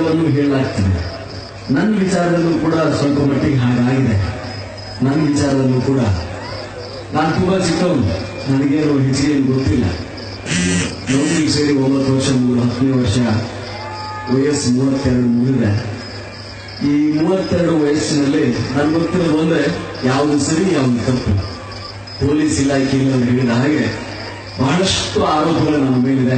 ಎಲ್ಲವನ್ನೂ ಹೇಳಲಾಗ್ತದೆ ನನ್ನ ವಿಚಾರದಲ್ಲೂ ಕೂಡ ಸ್ವಲ್ಪ ಮಟ್ಟಿಗೆ ಹಾಗಾಗಿದೆ ನನ್ನ ವಿಚಾರದಲ್ಲೂ ಕೂಡ ನಾನು ತುಂಬಾ ಚಿಕ್ಕವನು ನನಗೇನು ಹೆಚ್ಚಿಗೆ ಏನು ಗೊತ್ತಿಲ್ಲ ನೌಕರಿಗೆ ಸೇರಿ ಒಂಬತ್ತು ವರ್ಷ ಮುಗಿದು ಹತ್ತನೇ ವರ್ಷ ವಯಸ್ಸು ಮೂವತ್ತೆರಡು ಮುಗಿದೆ ಈ ಮೂವತ್ತೆರಡು ವಯಸ್ಸಿನಲ್ಲಿ ನನ್ಗೆ ಗೊತ್ತಿರೋದು ಅಂದ್ರೆ ಯಾವುದು ಸರಿ ಯಾವುದು ತಪ್ಪು ಪೊಲೀಸ್ ಇಲಾಖೆಯಲ್ಲಿ ಹೇಳಿದ ಹಾಗೆ ಬಹಳಷ್ಟು ಆರೋಪಗಳು ನಮ್ಮ ಮೇಲಿದೆ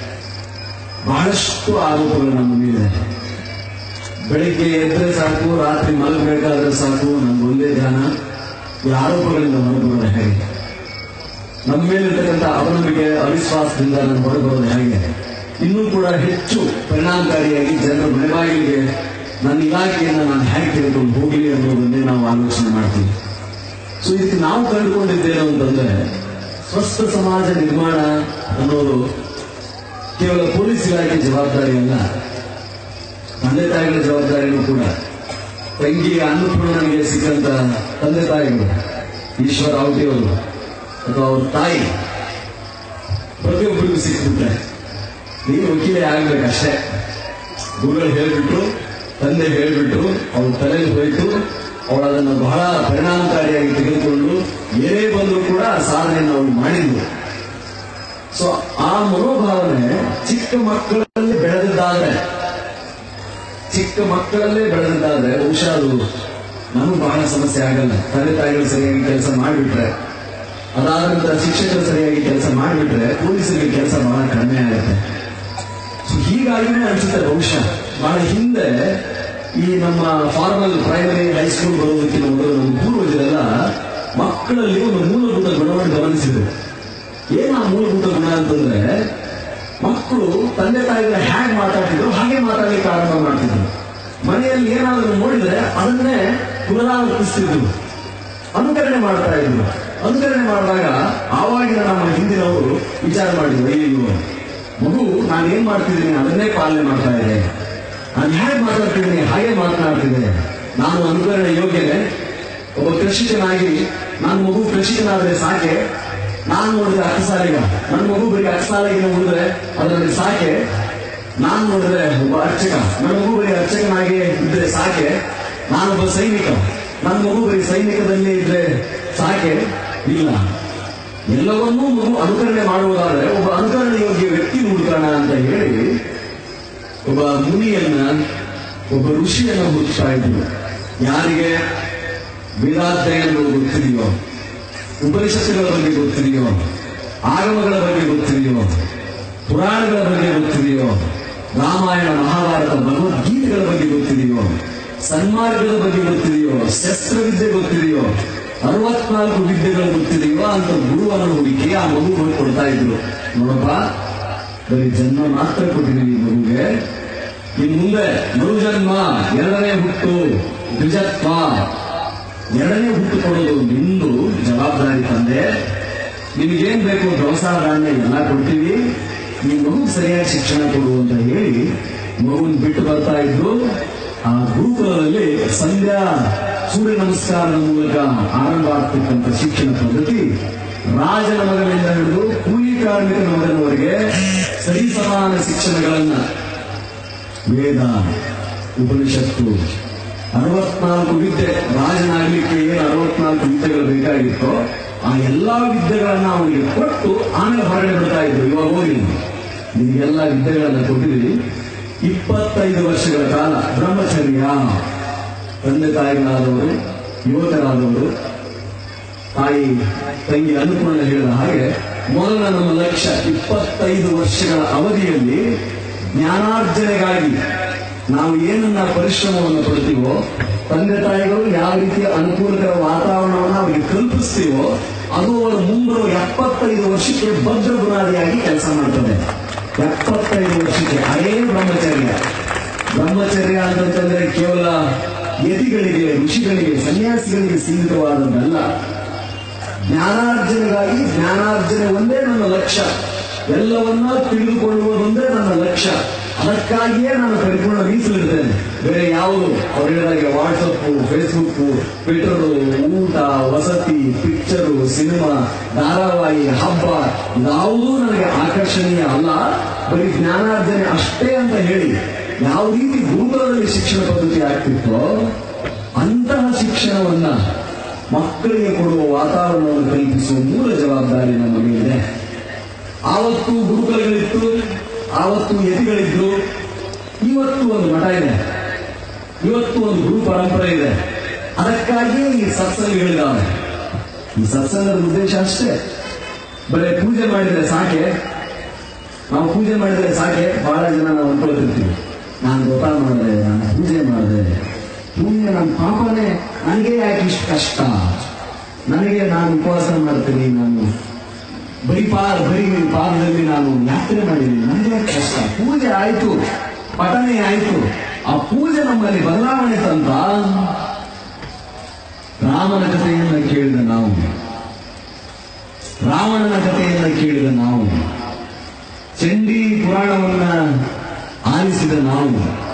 ಬಹಳಷ್ಟು ಆರೋಪಗಳು ನಮ್ಮ ಮೇಲಿದೆ ಬೆಳಿಗ್ಗೆ ಎದ್ರೆ ಸಾಕು ರಾತ್ರಿ ಮಲಗಬೇಕಾದ್ರೆ ಸಾಕು ನಮ್ಗೆ ಒಂದೇ ಧ್ಯಾನ ಈ ಆರೋಪಗಳಿಂದ ಹೊರಬರೋದು ಹೇಗೆ ನಮ್ಮ ಮೇಲಿರ್ತಕ್ಕಂಥ ಅವನಂಬಿಕೆ ಅವಿಶ್ವಾಸದಿಂದ ನಾನು ಹೊರಬರೋದು ಹೇಗೆ ಇನ್ನೂ ಕೂಡ ಹೆಚ್ಚು ಪರಿಣಾಮಕಾರಿಯಾಗಿ ಜನರ ಮನೆಬಾಗಿಲಿಗೆ ನನ್ನ ಇಲಾಖೆಯನ್ನು ನಾನು ಹೇಗೆ ತೆಗೆದುಕೊಂಡು ಹೋಗಲಿ ಅನ್ನೋದನ್ನೇ ನಾವು ಆಲೋಚನೆ ಮಾಡ್ತೀವಿ ಸೊ ಇದಕ್ಕೆ ನಾವು ಕಂಡುಕೊಂಡಿದ್ದೇನು ಅಂತಂದ್ರೆ ಸ್ವಸ್ಥ ಸಮಾಜ ನಿರ್ಮಾಣ ಅನ್ನೋದು ಕೇವಲ ಪೊಲೀಸ್ ಇಲಾಖೆ ಜವಾಬ್ದಾರಿ ಅಲ್ಲ ತಂದೆ ತಾಯಿಗಳ ಜವಾಬ್ದಾರಿನೂ ಕೂಡ ತಂಗಿ ಅನ್ನಪೂರ್ಣನಿಗೆ ಸಿಕ್ಕಂತ ತಂದೆ ತಾಯಿಗಳು ಈಶ್ವರ ಅವಟಿಯವರು ಅಥವಾ ಅವ್ರ ತಾಯಿ ಪ್ರತಿಯೊಬ್ಬರಿಗೂ ಸಿಕ್ಬಿಟ್ರೆ ನೀನು ವಕೀಲೆ ಆಗ್ಬೇಕಷ್ಟೇ ಗುರುಗಳು ಹೇಳ್ಬಿಟ್ರು ತಂದೆ ಹೇಳ್ಬಿಟ್ರು ಅವ್ರ ತಲೆಗೆ ಹೋಯ್ತು ಅವಳು ಅದನ್ನು ಬಹಳ ಪರಿಣಾಮಕಾರಿಯಾಗಿ ತೆಗೆದುಕೊಂಡು ಏನೇ ಬಂದರೂ ಕೂಡ ಆ ಸಾಧನೆಯನ್ನು ಅವಳು ಮಾಡಿದ್ಲು ಸೊ ಆ ಮನೋಭಾವನೆ ಚಿಕ್ಕ ಮಕ್ಕಳಲ್ಲಿ ಬೆಳೆದಿದ್ದಾದ್ರೆ ಚಿಕ್ಕ ಮಕ್ಕಳಲ್ಲೇ ಬೆಳೆದಿದ್ದಾದ್ರೆ ಬಹುಶಃ ಅದು ನಮಗೆ ಬಹಳ ಸಮಸ್ಯೆ ಆಗಲ್ಲ ತಂದೆ ತಾಯಿಗಳು ಸರಿಯಾಗಿ ಕೆಲಸ ಮಾಡಿಬಿಟ್ರೆ ಅದಾದ ನಂತರ ಶಿಕ್ಷಕರು ಸರಿಯಾಗಿ ಕೆಲಸ ಮಾಡಿಬಿಟ್ರೆ ಪೊಲೀಸರಿಗೆ ಕೆಲಸ ಬಹಳ ಕಡಿಮೆ ಆಗುತ್ತೆ ಸೊ ಹೀಗಾಗಿನೇ ಅನ್ಸುತ್ತೆ ಬಹುಶಃ ಬಹಳ ಹಿಂದೆ ಈ ನಮ್ಮ ಫಾರ್ಮಲ್ ಪ್ರೈಮರಿ ಹೈಸ್ಕೂಲ್ ಬರೋದಕ್ಕಿಂತ ಮೊದಲು ನಮ್ಮ ಪೂರ್ವಜರೆಲ್ಲ ಮಕ್ಕಳಲ್ಲಿ ಒಂದು ಮೂಲಭೂತ ಗುಣವನ್ನು ಗಮನಿಸಿದ್ರು ಏನು ಆ ಮೂಲಭೂತ ಗುಣ ಅಂತಂದ್ರೆ ಮಕ್ಕಳು ತಂದೆ ತಾಯಿಗಳ ಹೇಗೆ ಮಾತಾಡ್ತಿದ್ರು ಹಾಗೆ ಮಾತಾಡ್ಲಿಕ್ಕೆ ಆರಂಭ ಮಾಡ್ತಿದ್ರು ಮನೆಯಲ್ಲಿ ಏನಾದರೂ ನೋಡಿದ್ರೆ ಅದನ್ನೇ ಪುನರಾವರ್ತಿಸ್ತಿದ್ರು ಅನುಕರಣೆ ಮಾಡ್ತಾ ಇದ್ರು ಅನುಕರಣೆ ಮಾಡಿದಾಗ ಆವಾಗಿನ ನಮ್ಮ ಹಿಂದಿನವರು ವಿಚಾರ ಮಾಡಿದ್ರು ಅಯ್ಯೋ ಮಗು ನಾನು ಏನ್ ಮಾಡ್ತಿದ್ದೀನಿ ಅದನ್ನೇ ಪಾಲನೆ ಮಾಡ್ತಾ ಇದೆ ನಾನು ಹೇಗೆ ಮಾತಾಡ್ತಿದ್ದೀನಿ ಹಾಗೆ ಮಾತನಾಡ್ತಿದ್ದೆ ನಾನು ಅನುಕರಣೆ ಯೋಗ್ಯನೆ ಒಬ್ಬ ಕೃಷಿಕನಾಗಿ ನನ್ನ ಮಗು ಕೃಷಿಕನಾದ್ರೆ ಸಾಕೆ ನಾನು ನೋಡಿದ್ರೆ ಅಕ್ಕಸಾಲಿಗ ನನ್ನ ಮಗು ಬರೀ ಅಕ್ಕಸಾಲಿಗೆ ನೋಡಿದ್ರೆ ಅದರಲ್ಲಿ ಸಾಕೆ ನಾನು ನೋಡಿದ್ರೆ ಒಬ್ಬ ಅರ್ಚಕ ನನ್ನ ಮಗು ಬರೀ ಅರ್ಚಕನಾಗಿ ಇದ್ರೆ ಸಾಕೆ ನಾನೊಬ್ಬ ಸೈನಿಕ ನನ್ನ ಮಗು ಬರೀ ಸೈನಿಕದಲ್ಲಿ ಇದ್ರೆ ಸಾಕೆ ಇಲ್ಲ ಎಲ್ಲವನ್ನೂ ಮಗು ಅನುಕರಣೆ ಮಾಡುವುದಾದ್ರೆ ಒಬ್ಬ ಅನುಕರಣೆ ಯೋಗ್ಯ ವ್ಯಕ್ತಿ ಹುಡುಕೋಣ ಅಂತ ಹೇಳಿ ಒಬ್ಬ ಮುನಿಯನ್ನ ಒಬ್ಬ ಋಷಿಯನ್ನ ಹುಡುಕ್ತಾ ಇದ್ರು ಯಾರಿಗೆ ವೇದಾಧ್ಯಯನಗಳು ಗೊತ್ತಿದೆಯೋ ಉಪನಿಷತ್ತುಗಳ ಬಗ್ಗೆ ಗೊತ್ತಿದೆಯೋ ಆಗಮಗಳ ಬಗ್ಗೆ ಗೊತ್ತಿದೆಯೋ ಪುರಾಣಗಳ ಬಗ್ಗೆ ಗೊತ್ತಿದೆಯೋ ರಾಮಾಯಣ ಮಹಾಭಾರತ ಭಗವದ್ಗೀತೆಗಳ ಬಗ್ಗೆ ಗೊತ್ತಿದೆಯೋ ಸನ್ಮಾರ್ಗದ ಬಗ್ಗೆ ಗೊತ್ತಿದೆಯೋ ಶಸ್ತ್ರವಿದ್ಯೆ ಗೊತ್ತಿದೆಯೋ ಅರವತ್ನಾಲ್ಕು ವಿದ್ಯೆಗಳು ಗೊತ್ತಿದೆಯೋ ಅಂತ ಗುರುವನ್ನು ಹುಡುಕಿ ಆ ಮಗು ಕೊಡ್ತಾ ಇದ್ರು ನೋಡಪ್ಪ ಬರೀ ಜನ್ಮ ಮಾತ್ರ ಕೊಟ್ಟಿದ್ದೀವಿ ಈ ಮಗುಗೆ ಇನ್ ಮುಂದೆ ಮರುಜನ್ಮ ಎರಡನೇ ಹುಟ್ಟು ದ್ವಿಜತ್ವ ಎರಡನೇ ಹುಟ್ಟು ಕೊಡೋದು ನಿಂದು ಜವಾಬ್ದಾರಿ ತಂದೆ ನಿಮಗೇನ್ ಬೇಕು ದವಸ ಧಾನ್ಯ ಎಲ್ಲ ಕೊಡ್ತೀವಿ ಈ ಮಗು ಸರಿಯಾಗಿ ಶಿಕ್ಷಣ ಕೊಡು ಅಂತ ಹೇಳಿ ಮಗುನ್ ಬಿಟ್ಟು ಬರ್ತಾ ಇದ್ರು ಆ ಗುರುಕುಲದಲ್ಲಿ ಸಂಧ್ಯಾ ಸೂರ್ಯ ನಮಸ್ಕಾರದ ಮೂಲಕ ಆರಂಭ ಆಗ್ತಕ್ಕಂಥ ಶಿಕ್ಷಣ ಪದ್ಧತಿ ರಾಜನ ಮಗನಿಂದ ಹಿಡಿದು ಕೂಲಿ ಕಾರ್ಮಿಕನ ಮಗನವರೆಗೆ ಸರಿ ಸಮಾನ ಶಿಕ್ಷಣಗಳನ್ನ ವೇದ ಉಪನಿಷತ್ತು ಅರವತ್ನಾಲ್ಕು ವಿದ್ಯೆ ರಾಜನಾಗ್ಲಿಕ್ಕೆ ಏನು ಅರವತ್ನಾಲ್ಕು ವಿದ್ಯೆಗಳು ಬೇಕಾಗಿತ್ತೋ ಆ ಎಲ್ಲಾ ವಿದ್ಯೆಗಳನ್ನ ಅವನಿಗೆ ಕೊಟ್ಟು ಆಮೇಲೆ ಹೊರಗಡೆ ಬಿಡ್ತಾ ಇದ್ರು ಇವಾಗ ಹೋಗಿ ನಿಮಗೆಲ್ಲ ವಿದ್ಯೆಗಳನ್ನ ಕೊಟ್ಟಿದ್ದೀವಿ ಇಪ್ಪತ್ತೈದು ವರ್ಷಗಳ ಕಾಲ ಬ್ರಹ್ಮಚರ್ಯ ತಂದೆ ತಾಯಿಗಳಾದವರು ಯುವಕರಾದವರು ತಾಯಿ ತಂಗಿ ಅನ್ನಪೂರ್ಣ ಹೇಳಿದ ಹಾಗೆ ಮೊದಲ ನಮ್ಮ ಲಕ್ಷ್ಯ ಇಪ್ಪತ್ತೈದು ವರ್ಷಗಳ ಅವಧಿಯಲ್ಲಿ ಜ್ಞಾನಾರ್ಜನೆಗಾಗಿ ನಾವು ಏನನ್ನ ಪರಿಶ್ರಮವನ್ನು ಪಡ್ತೀವೋ ತಂದೆ ತಾಯಿಗಳು ಯಾವ ರೀತಿಯ ಅನುಕೂಲಕರ ವಾತಾವರಣವನ್ನು ಅವರಿಗೆ ಕಲ್ಪಿಸ್ತೀವೋ ಅದು ಅವರ ಮುಂಬರುವ ಎಪ್ಪತ್ತೈದು ವರ್ಷಕ್ಕೆ ಭದ್ರ ಬುನಾದಿಯಾಗಿ ಕೆಲಸ ಮಾಡ್ತದೆ ಎಪ್ಪತ್ತೈದು ವರ್ಷಕ್ಕೆ ಅದೇ ಬ್ರಹ್ಮಚರ್ಯ ಬ್ರಹ್ಮಚರ್ಯ ಅಂತಂತಂದ್ರೆ ಕೇವಲ ಯತಿಗಳಿಗೆ ಋಷಿಗಳಿಗೆ ಸನ್ಯಾಸಿಗಳಿಗೆ ಸೀಮಿತವಾದದ್ದಲ್ಲ ಜ್ಞಾನಾರ್ಜನೆಗಾಗಿ ಜ್ಞಾನಾರ್ಜನೆ ಒಂದೇ ನನ್ನ ಲಕ್ಷ್ಯ ಎಲ್ಲವನ್ನ ತಿಳಿದುಕೊಳ್ಳುವುದೊಂದೇ ನನ್ನ ಲಕ್ಷ್ಯ ಅದಕ್ಕಾಗಿಯೇ ನಾನು ಪರಿಪೂರ್ಣ ಮೀಸಲಿರ್ತೇನೆ ಬೇರೆ ಯಾವುದು ಅವ್ರು ಹೇಳಿದಾಗೆ ವಾಟ್ಸಪ್ ಫೇಸ್ಬುಕ್ ಟ್ವಿಟರ್ ಊಟ ವಸತಿ ಪಿಕ್ಚರು ಸಿನಿಮಾ ಧಾರಾವಾಹಿ ಹಬ್ಬ ಯಾವುದೂ ನನಗೆ ಆಕರ್ಷಣೀಯ ಅಲ್ಲ ಬರೀ ಜ್ಞಾನಾರ್ಜನೆ ಅಷ್ಟೇ ಅಂತ ಹೇಳಿ ಯಾವ ರೀತಿ ಗುರುಕುಲದಲ್ಲಿ ಶಿಕ್ಷಣ ಪದ್ಧತಿ ಆಗ್ತಿತ್ತೋ ಅಂತಹ ಶಿಕ್ಷಣವನ್ನ ಮಕ್ಕಳಿಗೆ ಕೊಡುವ ವಾತಾವರಣವನ್ನು ಕಲ್ಪಿಸುವ ಮೂಲ ಜವಾಬ್ದಾರಿ ನಮ್ಮ ಮೇಲಿದೆ ಆವತ್ತು ಗುರುಕುಲಗಳಿತ್ತು ಆವತ್ತು ಯತಿಗಳಿದ್ರು ಇವತ್ತು ಒಂದು ಮಠ ಇದೆ ಇವತ್ತು ಒಂದು ಗುರು ಪರಂಪರೆ ಇದೆ ಅದಕ್ಕಾಗಿಯೇ ಈ ಸತ್ಸಂಗಗಳಿದ್ದಾವೆ ಈ ಸತ್ಸಂಗದ ಉದ್ದೇಶ ಅಷ್ಟೇ ಬರೀ ಪೂಜೆ ಮಾಡಿದ್ರೆ ಸಾಕೆ ನಾವು ಪೂಜೆ ಮಾಡಿದ್ರೆ ಸಾಕೆ ಬಹಳ ಜನ ನಾವು ಅನ್ಕೊಳ್ತಿರ್ತೀವಿ ನಾನು ವ್ರತ ಮಾಡಿದೆ ನಾನು ಪೂಜೆ ಮಾಡಿದೆ ಪೂಜೆ ನನ್ನ ಪಾಪನೇ ನನಗೆ ಯಾಕೆ ಇಷ್ಟು ಕಷ್ಟ ನನಗೆ ನಾನು ಉಪವಾಸ ಮಾಡ್ತೀನಿ ನಾನು ಬರೀ ಪಾ ಬರೀ ಪಾದದಲ್ಲಿ ನಾನು ಯಾತ್ರೆ ಮಾಡಿದ್ದೀನಿ ನನಗೆ ಯಾಕೆ ಕಷ್ಟ ಪೂಜೆ ಆಯ್ತು ಪಠನೆ ಆಯ್ತು ಆ ಪೂಜೆ ನಮ್ಮಲ್ಲಿ ಬದಲಾವಣೆ ತಂತ ರಾಮನ ಕಥೆಯನ್ನ ಕೇಳಿದ ನಾವು ರಾವಣನ ಕಥೆಯನ್ನ ಕೇಳಿದ ನಾವು ಚಂಡಿ ಪುರಾಣವನ್ನ ಆಲಿಸಿದ ನಾವು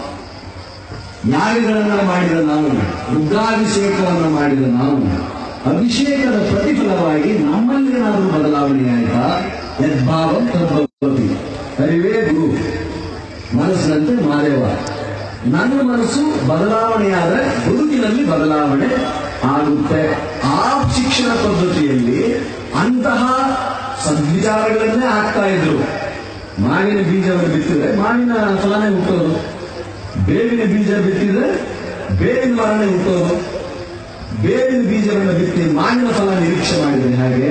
ಯಾಗಗಳನ್ನ ಮಾಡಿದ ನಾವು ರುದ್ರಾಭಿಷೇಕವನ್ನ ಮಾಡಿದ ನಾವು ಅಭಿಷೇಕದ ಪ್ರತಿಫಲವಾಗಿ ನಮ್ಮಲ್ಲೇನಾದರೂ ಬದಲಾವಣೆ ಆಯ್ತಾ ಯದ್ಭಾವ ತದ್ಭವತಿ ಹರಿವೇ ಗುರು ಮನಸ್ಸಿನಂತೆ ಮಾದೇವ ನನ್ನ ಮನಸ್ಸು ಬದಲಾವಣೆಯಾದರೆ ಬದುಕಿನಲ್ಲಿ ಬದಲಾವಣೆ ಆಗುತ್ತೆ ಆ ಶಿಕ್ಷಣ ಪದ್ಧತಿಯಲ್ಲಿ ಅಂತಹ ಸದ್ವಿಚಾರಗಳನ್ನೇ ಆಗ್ತಾ ಇದ್ರು ಮಾವಿನ ಬೀಜವನ್ನು ಬಿತ್ತಿದ್ರೆ ಮಾವಿನ ಫಲನೇ ಹುಟ್ಟೋದು ಬೇವಿನ ಬೀಜ ಬಿತ್ತಿದ್ರೆ ಬೇವಿನ ಮರನೇ ಹುಟ್ಟೋದು ಬೇವಿನ ಬೀಜವನ್ನು ಬಿತ್ತಿ ಮಾವಿನ ಫಲ ನಿರೀಕ್ಷೆ ಮಾಡಿದರೆ ಹಾಗೆ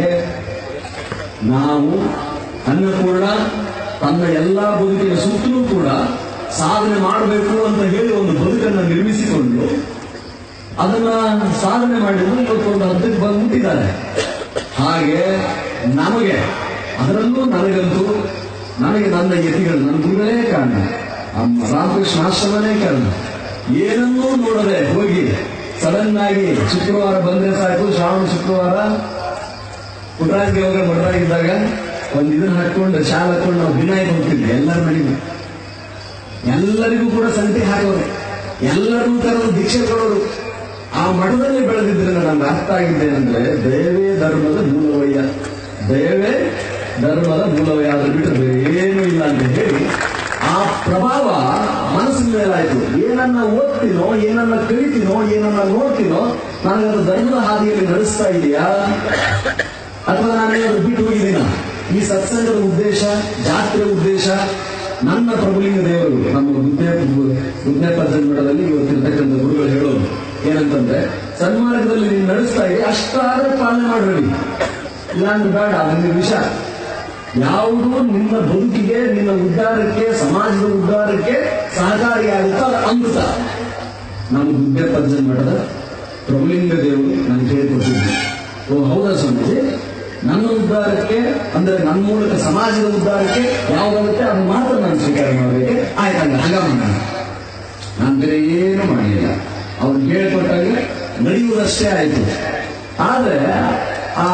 ನಾವು ಅನ್ನಪೂರ್ಣ ತನ್ನ ಎಲ್ಲಾ ಬದುಕಿನ ಸುತ್ತಲೂ ಕೂಡ ಸಾಧನೆ ಮಾಡಬೇಕು ಅಂತ ಹೇಳಿ ಒಂದು ಬದುಕನ್ನು ನಿರ್ಮಿಸಿಕೊಂಡು ಅದನ್ನ ಸಾಧನೆ ಮಾಡಿದ್ರು ಇವತ್ತೊಂದು ಹದ್ದಕ್ಕೆ ಬಂದು ಮುಟ್ಟಿದ್ದಾರೆ ಹಾಗೆ ನಮಗೆ ಅದರಲ್ಲೂ ನನಗಂತೂ ನನಗೆ ನನ್ನ ಯತಿಗಳು ನನ್ನ ಗುರುಗಳೇ ಕಾರಣ ನಮ್ಮ ರಾಮಕೃಷ್ಣ ಆಶ್ರಮನೇ ಕಾರಣ ಏನನ್ನೂ ನೋಡದೆ ಹೋಗಿ ಸಡನ್ ಆಗಿ ಶುಕ್ರವಾರ ಬಂದ್ರೆ ಸಾಕು ಶ್ರಾವಣ ಶುಕ್ರವಾರ ಪುಟ್ರಾಜ್ಗೆ ಹೋಗ ಮಠರಾಗಿದ್ದಾಗ ಒಂದ್ ಇದನ್ನ ಹಾಕೊಂಡು ಶಾಲ್ ಹಾಕೊಂಡು ನಾವು ವಿನಾಯಕ ಹೋಗ್ತಿದ್ವಿ ಎಲ್ಲರ ಮನೆಗೂ ಎಲ್ಲರಿಗೂ ಕೂಡ ಸಂತೆ ಹಾಕೋರು ಎಲ್ಲರಿಗೂ ಕರೆದು ದೀಕ್ಷೆ ಕೊಡೋರು ಆ ಮಠದಲ್ಲಿ ಬೆಳೆದಿದ್ರಿಂದ ನಮ್ಗೆ ಅರ್ಥ ಆಗಿದ್ದೇನೆಂದ್ರೆ ದಯವೇ ಧರ್ಮದ ಮೂಲವಯ್ಯ ದಯವೇ ಧರ್ಮದ ಮೂಲವಯ್ಯ ಅದ್ರ ಬಿಟ್ಟರೆ ಬೇರೆ ಏನೂ ಇಲ್ಲ ಅಂತ ಹೇಳಿ ಆ ಪ್ರಭಾವ ಮನಸ್ಸಿನ ಮೇಲಾಯ್ತು ಏನನ್ನ ಓದ್ತೀನೋ ಏನನ್ನ ಕಲಿತೀನೋ ಏನನ್ನ ನೋಡ್ತೀನೋ ನನಗದು ಧರ್ಮದ ಹಾದಿಯಲ್ಲಿ ನಡೆಸ್ತಾ ಇದೆಯಾ ಅಥವಾ ನಾನೇನಾದ್ರು ಬಿಟ್ಟು ಹೋಗಿದ್ದೀನ ಈ ಸತ್ಸಂಗದ ಉದ್ದೇಶ ಜಾತ್ರೆ ಉದ್ದೇಶ ನನ್ನ ಪ್ರಭುಲಿಂಗ ದೇವರು ನಮ್ಮ ಬುದ್ಧೆ ಬುದ್ಧೆ ಪದ್ಧತಿ ಇವತ್ತಿರ್ತಕ್ಕಂಥ ಗುರುಗಳು ಹೇಳೋದು ಏನಂತಂದ್ರೆ ಸನ್ಮಾರ್ಗದಲ್ಲಿ ನೀನು ನಡೆಸ್ತಾ ಇದೆ ಅಷ್ಟಾದ್ರೆ ಪಾಲನೆ ಮಾಡಬೇಡಿ ಇಲ್ಲಾಂದ್ರೆ ಬೇಡ ಅದನ್ನ ವಿಷ ಯಾವುದು ನಿಮ್ಮ ಬದುಕಿಗೆ ನಿನ್ನ ಉದ್ಧಾರಕ್ಕೆ ಸಮಾಜದ ಉದ್ಧಾರಕ್ಕೆ ಸಹಕಾರಿಯಾಗುತ್ತೋ ಅದು ಅಮೃತ ನಮ್ಮ ಬುದ್ಧೆ ಪದ್ಧತಿ ಮಠದ ಪ್ರಭುಲಿಂಗ ದೇವರು ನಾನು ಕೇಳಿಕೊಟ್ಟಿದ್ದೆ ಓ ಹೌದಾ ಸ್ವಾಮೀಜಿ ನನ್ನ ಉದ್ಧಾರಕ್ಕೆ ಅಂದ್ರೆ ನನ್ನ ಮೂಲಕ ಸಮಾಜದ ಉದ್ಧಾರಕ್ಕೆ ಯಾವ್ದಾಗುತ್ತೆ ಅದನ್ನ ಮಾತ್ರ ನಾನು ಸ್ವೀಕಾರ ಮಾಡಬೇಕು ಆಯ್ತಂಗ ಹಂಗ ಮಾಡೋಣ ನಾನು ಬೇರೆ ಏನು ಮಾಡಲಿಲ್ಲ ಅವ್ರು ಕೇಳ್ಕೊಟ್ಟಾಗ ನಡೆಯುವುದಷ್ಟೇ ಆಯ್ತು ಆದ್ರೆ ಆ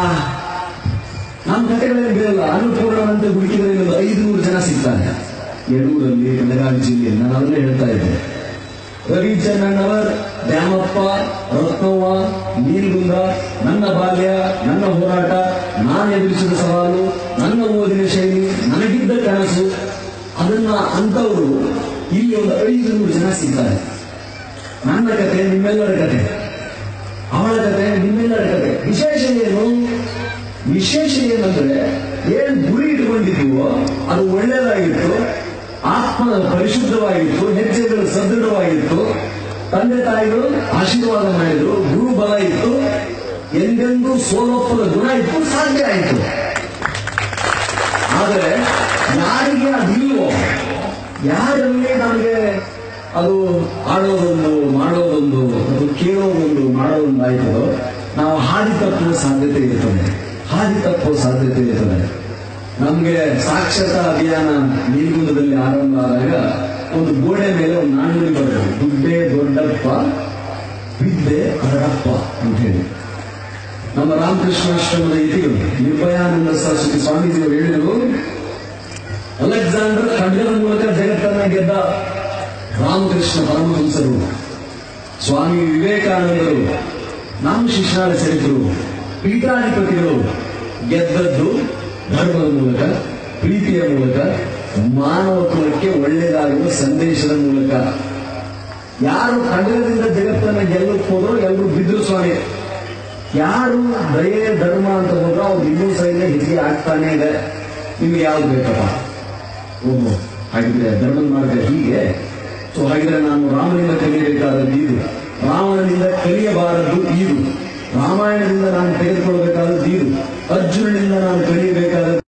ನಮ್ಮ ಕಥೆಗಳಲ್ಲಿ ಬೇರೆಲ್ಲ ಅನ್ನಪೂರ್ಣವಂತೆ ಹುಡುಕಿದ್ರೆ ಒಂದು ಐದುನೂರು ಜನ ಸಿಗ್ತಾರೆ ಯಡೂರಲ್ಲಿ ಬೆಳಗಾವಿ ಜಿಲ್ಲೆಯಲ್ಲಿ ನಾನು ಅದನ್ನೇ ಹೇಳ್ತಾ ಇದ್ದೆ ರವಿ ಚೆನ್ನಣ್ಣವರ್ ದ್ಯಾಮಪ್ಪ ರತ್ನವ್ವ ನೀಲ್ಗುಂದ ನನ್ನ ಬಾಲ್ಯ ನನ್ನ ಹೋರಾಟ ನಾನು ಎದುರಿಸಿದ ಸವಾಲು ನನ್ನ ಓದಿನ ಶೈಲಿ ನನಗಿದ್ದ ಕನಸು ಅದನ್ನ ಅಂತವರು ಇಲ್ಲಿ ಒಂದು ಐದು ನೂರು ಜನ ಸಿಗ್ತಾರೆ ನನ್ನ ಕತೆ ನಿಮ್ಮೆಲ್ಲರ ಕತೆ ಅವಳ ಕತೆ ನಿಮ್ಮೆಲ್ಲರ ಕತೆ ವಿಶೇಷ ಏನು ವಿಶೇಷ ಏನಂದ್ರೆ ಏನ್ ಗುರಿ ಇಟ್ಕೊಂಡಿದ್ವೋ ಅದು ಒಳ್ಳೇದಾಗಿತ್ತು ಆತ್ಮ ಪರಿಶುದ್ಧವಾಗಿತ್ತು ಹೆಜ್ಜೆಗಳು ಸದೃಢವಾಗಿತ್ತು ತಂದೆ ತಾಯಿಗಳು ಆಶೀರ್ವಾದ ಮಾಡಿದ್ರು ಗುರು ಬಲ ಇತ್ತು ಎಂದೆಂದೂ ಸೋಲೊಪ್ಪದ ಗುಣ ಇತ್ತು ಸಾಧ್ಯ ಆಯಿತು ಆದರೆ ಯಾರಿಗೆ ಅದಿಲ್ವೋ ಯಾರಲ್ಲಿ ನಮಗೆ ಅದು ಆಡೋದೊಂದು ಮಾಡೋದೊಂದು ಅದು ಕೇಳೋದೊಂದು ಮಾಡೋದೊಂದು ಆಯ್ತದೋ ನಾವು ಹಾದಿ ತಪ್ಪುವ ಸಾಧ್ಯತೆ ಇರ್ತದೆ ಹಾದಿ ತಪ್ಪುವ ಸಾಧ್ಯತೆ ಇರ್ತದೆ ನಮ್ಗೆ ಸಾಕ್ಷರತಾ ಅಭಿಯಾನ ನೀಲಗುಂದದಲ್ಲಿ ಆರಂಭ ಆದಾಗ ಒಂದು ಗೋಡೆ ಮೇಲೆ ಒಂದು ನಾಣ್ಣುಡಿ ಬರೋದು ದುಡ್ಡೇ ದೊಡ್ಡಪ್ಪ ವಿದ್ಯೆ ಅದರಪ್ಪ ಅಂತ ಹೇಳಿ ನಮ್ಮ ರಾಮಕೃಷ್ಣಾಶ್ರಮದ ಯತಿಗಳು ನಿರ್ಭಯಾನಂದ ಸರಸ್ವತಿ ಸ್ವಾಮೀಜಿಯವರು ಹೇಳಿದರು ಅಲೆಕ್ಸಾಂಡರ್ ಖಡ್ಗದ ಮೂಲಕ ಜಗತ್ತನ್ನ ಗೆದ್ದ ರಾಮಕೃಷ್ಣ ಪರಮಹಂಸರು ಸ್ವಾಮಿ ವಿವೇಕಾನಂದರು ನಮ್ಮ ಶಿಕ್ಷಣ ಚರಿತರು ಪೀಠಾಧಿಪತಿಗಳು ಗೆದ್ದದ್ದು ಧರ್ಮದ ಮೂಲಕ ಪ್ರೀತಿಯ ಮೂಲಕ ಮಾನವ ಕುಲಕ್ಕೆ ಒಳ್ಳೆಯದಾಗುವ ಸಂದೇಶದ ಮೂಲಕ ಯಾರು ಖಡ್ಗದಿಂದ ಜಗತ್ತನ್ನ ಗೆಲ್ಲಕ್ಕೆ ಹೋದ್ರು ಎಲ್ಲರೂ ಬಿದ್ರು ಸ್ವಾಮಿ ಯಾರು ದಯೆ ಧರ್ಮ ಅಂತ ಹೋದ್ರು ಅವ್ರು ಇನ್ನೂ ಸೈನ್ಯ ಹೆಚ್ಚಿಗೆ ಆಗ್ತಾನೆ ಇದೆ ನಿಮ್ಗೆ ಯಾವ್ದು ಬೇಕಪ್ಪ ಓಹೋ ಹಾಗಿದ್ರೆ ಧರ್ಮದ ಮಾರ್ಗ ಹೀಗೆ ಸೊ ಹಾಗಿದ್ರೆ ನಾನು ರಾಮನಿಂದ ಕಲಿಯಬೇಕಾದದ್ದು ಇದು ರಾವಣನಿಂದ ಕಲಿಯಬಾರದು ಇದು ರಾಮಾಯಣದಿಂದ ನಾನು ತೆಗೆದುಕೊಳ್ಳಬೇಕಾದದ್ದು ಇದು ಅರ್ಜುನನಿಂದ ನಾನು ಕಲಿಯಬೇಕಾದದ್ದು